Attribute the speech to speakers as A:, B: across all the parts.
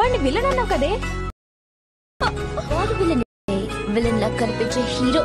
A: వాడిని విలన్ అన్నావు కదే
B: వాడు విలన్ విలన్ లా కనిపించే హీరో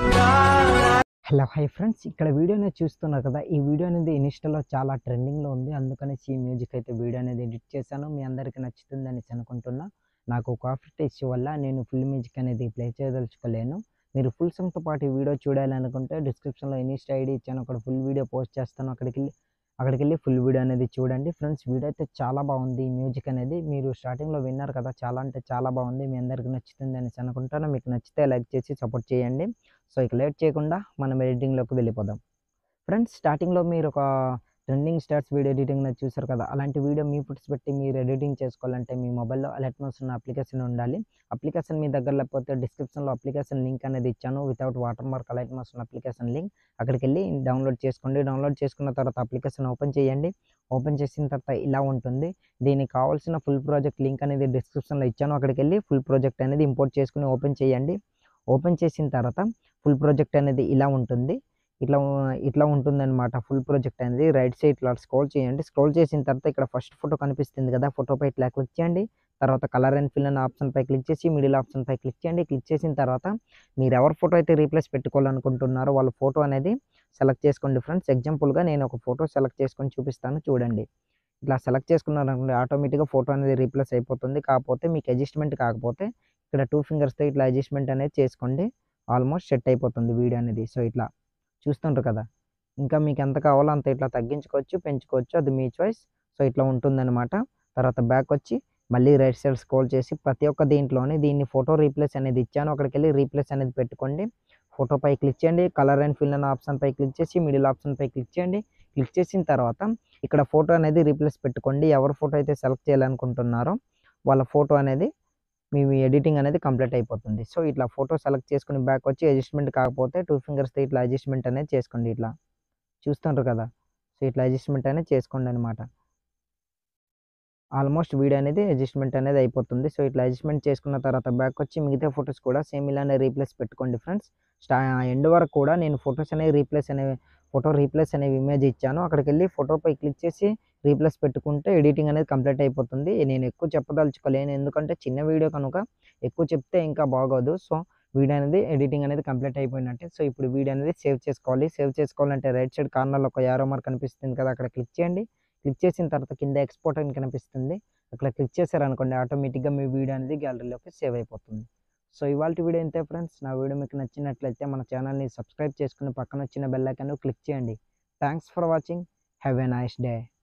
C: హలో హై ఫ్రెండ్స్ ఇక్కడ వీడియోని చూస్తున్నారు కదా ఈ వీడియో అనేది ఇన్స్టాలో చాలా ట్రెండింగ్లో ఉంది అందుకనేసి ఈ మ్యూజిక్ అయితే వీడియో అనేది ఎడిట్ చేశాను మీ అందరికీ నచ్చుతుందని అనుకుంటున్నా నాకు కాఫీ ఇష్యూ వల్ల నేను ఫుల్ మ్యూజిక్ అనేది ప్లే చేయదలుచుకోలేను మీరు ఫుల్ సాంగ్తో పాటు ఈ వీడియో చూడాలనుకుంటే డిస్క్రిప్షన్లో ఇన్స్టా ఐడి ఇచ్చాను అక్కడ ఫుల్ వీడియో పోస్ట్ చేస్తాను అక్కడికి వెళ్ళి అక్కడికి వెళ్ళి ఫుల్ వీడియో అనేది చూడండి ఫ్రెండ్స్ వీడియో అయితే చాలా బాగుంది ఈ మ్యూజిక్ అనేది మీరు స్టార్టింగ్లో విన్నారు కదా చాలా అంటే చాలా బాగుంది మీ అందరికీ నచ్చుతుంది అని అనుకుంటాను మీకు నచ్చితే లైక్ చేసి సపోర్ట్ చేయండి సో ఇక లేట్ చేయకుండా మనం ఎడిటింగ్లోకి వెళ్ళిపోదాం ఫ్రెండ్స్ స్టార్టింగ్లో మీరు ఒక ట్రెండింగ్ స్టార్ట్స్ వీడియో ఎడిటింగ్ అనేది చూసారు కదా అలాంటి వీడియో మీ ఫుట్స్ పెట్టి మీరు ఎడిటింగ్ చేసుకోవాలంటే మీ మొబైల్లో అలర్ట్మోస్ ఉన్న అప్లికేషన్ ఉండాలి అప్లికేషన్ మీ దగ్గర లేకపోతే డిస్క్రిప్షన్లో అప్లికేషన్ లింక్ అనేది ఇచ్చాను వితౌట్ వాటర్ మార్క్ అలర్ట్మోస్ ఉన్న అప్లికేషన్ లింక్ అక్కడికి వెళ్ళి డౌన్లోడ్ చేసుకోండి డౌన్లోడ్ చేసుకున్న తర్వాత అప్లికేషన్ ఓపెన్ చేయండి ఓపెన్ చేసిన తర్వాత ఇలా ఉంటుంది దీనికి కావాల్సిన ఫుల్ ప్రాజెక్ట్ లింక్ అనేది డిస్క్రిప్షన్లో ఇచ్చాను అక్కడికి వెళ్ళి ఫుల్ ప్రాజెక్ట్ అనేది ఇంపోర్ట్ చేసుకుని ఓపెన్ చేయండి ఓపెన్ చేసిన తర్వాత ఫుల్ ప్రాజెక్ట్ అనేది ఇలా ఉంటుంది ఇట్లా ఇట్లా ఉంటుందన్నమాట ఫుల్ ప్రాజెక్ట్ అనేది రైట్ సైడ్ ఇట్లా స్క్రోల్ చేయండి స్క్రోల్ చేసిన తర్వాత ఇక్కడ ఫస్ట్ ఫోటో కనిపిస్తుంది కదా ఫోటోపై ఇట్లా క్లిక్ చేయండి తర్వాత కలర్ అండ్ ఫిల్ అనే ఆప్షన్ పై క్లిక్ చేసి మిడిల్ ఆప్షన్ పై క్లిక్ చేయండి క్లిక్ చేసిన తర్వాత మీరు ఎవరి ఫోటో అయితే రీప్లేస్ పెట్టుకోవాలనుకుంటున్నారో వాళ్ళ ఫోటో అనేది సెలెక్ట్ చేసుకోండి ఫ్రెండ్స్ ఎగ్జాంపుల్గా నేను ఒక ఫోటో సెలెక్ట్ చేసుకొని చూపిస్తాను చూడండి ఇట్లా సెలెక్ట్ చేసుకున్నారనుకోండి ఆటోమేటిక్గా ఫోటో అనేది రీప్లేస్ అయిపోతుంది కాకపోతే మీకు అడ్జస్ట్మెంట్ కాకపోతే ఇక్కడ టూ ఫింగర్స్తో ఇట్లా అడ్జస్ట్మెంట్ అనేది చేసుకోండి ఆల్మోస్ట్ సెట్ అయిపోతుంది వీడియో అనేది సో ఇట్లా చూస్తుంటారు కదా ఇంకా మీకు ఎంత కావాలో అంత ఇట్లా తగ్గించుకోవచ్చు పెంచుకోవచ్చు అది మీ చాయిస్ సో ఇట్లా ఉంటుందన్నమాట తర్వాత బ్యాక్ వచ్చి మళ్ళీ రైట్ సైడ్ స్క్రోల్ చేసి ప్రతి ఒక్క దీంట్లోనే దీన్ని ఫోటో రీప్లేస్ అనేది ఇచ్చాను అక్కడికి వెళ్ళి రీప్లేస్ అనేది పెట్టుకోండి ఫోటో పై క్లిక్ చేయండి కలర్ అండ్ ఫిల్ అనే ఆప్షన్ పై క్లిక్ చేసి మిడిల్ ఆప్షన్ పై క్లిక్ చేయండి క్లిక్ చేసిన తర్వాత ఇక్కడ ఫోటో అనేది రీప్లేస్ పెట్టుకోండి ఎవరి ఫోటో అయితే సెలెక్ట్ చేయాలనుకుంటున్నారో వాళ్ళ ఫోటో అనేది మీ ఎడిటింగ్ అనేది కంప్లీట్ అయిపోతుంది సో ఇట్లా ఫోటో సెలెక్ట్ చేసుకుని బ్యాక్ వచ్చి అడ్జస్ట్మెంట్ కాకపోతే టూ ఫింగర్స్తో ఇట్లా అడ్జస్ట్మెంట్ అనేది చేసుకోండి ఇట్లా చూస్తుంటారు కదా సో ఇట్లా అడ్జస్ట్మెంట్ అనేది చేసుకోండి అనమాట ఆల్మోస్ట్ వీడియో అనేది అడ్జస్ట్మెంట్ అనేది అయిపోతుంది సో ఇట్లా అడ్జస్ట్మెంట్ చేసుకున్న తర్వాత బ్యాక్ వచ్చి మిగతా ఫొటోస్ కూడా సేమ్ ఇలానే రీప్లేస్ పెట్టుకోండి ఫ్రెండ్స్ స్టా ఎండ్ వరకు కూడా నేను ఫొటోస్ అనేవి రీప్లేస్ అనే ఫోటో రీప్లేస్ అనే ఇమేజ్ ఇచ్చాను అక్కడికి వెళ్ళి ఫోటోపై క్లిక్ చేసి రీప్లేస్ పెట్టుకుంటే ఎడిటింగ్ అనేది కంప్లీట్ అయిపోతుంది నేను ఎక్కువ చెప్పదలుచుకోలేను ఎందుకంటే చిన్న వీడియో కనుక ఎక్కువ చెప్తే ఇంకా బాగోదు సో వీడియో అనేది ఎడిటింగ్ అనేది కంప్లీట్ అయిపోయినట్టే సో ఇప్పుడు వీడియో అనేది సేవ్ చేసుకోవాలి సేవ్ చేసుకోవాలంటే రైట్ సైడ్ కార్నర్లో ఒక యారో మార్క్ కనిపిస్తుంది కదా అక్కడ క్లిక్ చేయండి క్లిక్ చేసిన తర్వాత కింద ఎక్స్పోర్ట్ అని కనిపిస్తుంది అక్కడ క్లిక్ చేశారనుకోండి ఆటోమేటిక్గా మీ వీడియో అనేది గ్యాలరీలోకి సేవ్ అయిపోతుంది సో ఇవాళ వీడియో ఇంతే ఫ్రెండ్స్ నా వీడియో మీకు నచ్చినట్లయితే మన ఛానల్ని సబ్స్క్రైబ్ చేసుకుని పక్కన వచ్చిన బెల్ ఐకాన్ క్లిక్ చేయండి thanks for watching have a nice day